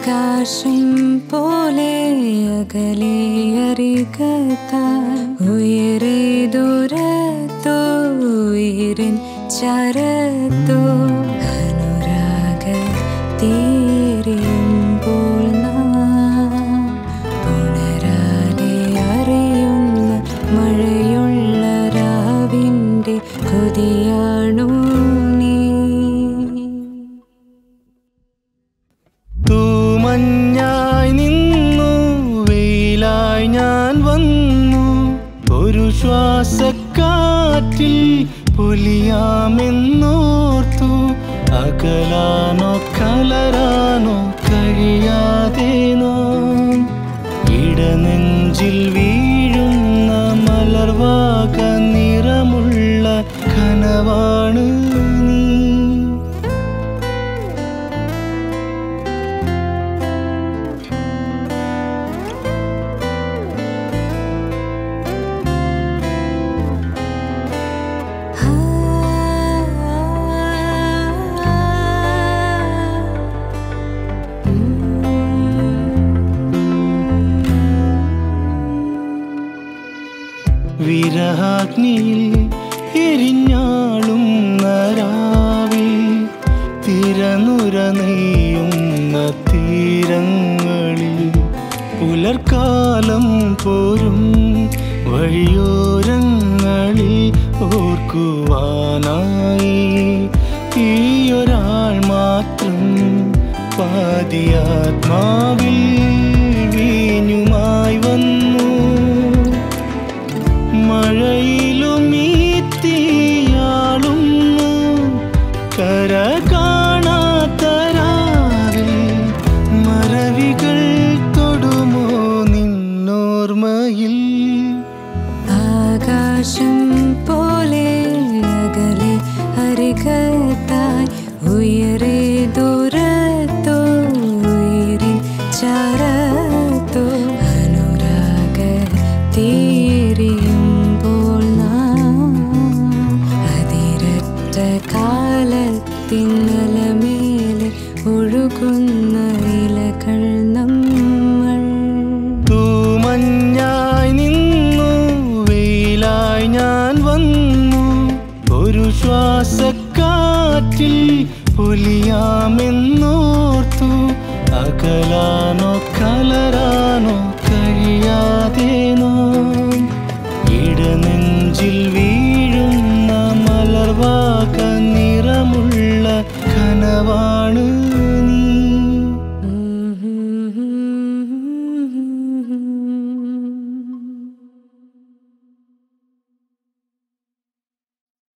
ആകാശം പോലെ അകലെ അറികത്താൽ ഉയരെ ദൂരത്തോ ഉയരിൻ ചരത്തോ അനുരാഗ തീരുമ്പോൾ നാം ഉണരാതെ അറിയുന്ന മഴയുള്ള രാവിൻ്റെ കൊതിയാണു നീ തൂമഞ്ഞായി നിന്നു വെയിലായി ഞാൻ വന്നു ഒരു ശ്വാസക്കാറ്റിൽ പൊലിയാമെന്നോർത്തു അകലാനോ കലരാനോ കഴിയാതെ നാം ഇടനെഞ്ചിൽ വീഴുന്ന മലർവാക നിറമുള്ള കനവാണ് നീ വിരഹാഗ്നിയിൽ എരിഞ്ഞാളും നരാവിൽ തിരനുര നെയ്യുന്ന തീരങ്ങളിൽ പുലർക്കാലം പോരും വഴിയോരങ്ങളിൽ ഓർക്കുവാനായി ഈയൊരാൾ മാത്രം പാതിയാത്മാവിൽ വീഞ്ഞുമായി വന്നു മഴയിലും ഈ തീയാളുന്നു കര കാണാത്ത രാവിൽ മറവികൾ തൊടുമോ നിന്നോർമ്മയിൽ ആകാശം പോലെ അകലെ അരികത്തായി ഉയരെ ദൂരത്തോ ഉയരിൻ ചരത്തോ അനുരാഗ തീരിയുമ്പോൾ നാം അതിരറ്റ കാലത്തിന്നലമേലെ ഒഴുകുന്ന ഇലകൾ നമ്മൾ തൂമഞ്ഞായി നിന്നു വെയിലായി ഞാൻ വന്നു ഒരു ശ്വാസക്കാറ്റിൽ പൊലിയാമെന്നോർത്തു അകലാനോ കലരാ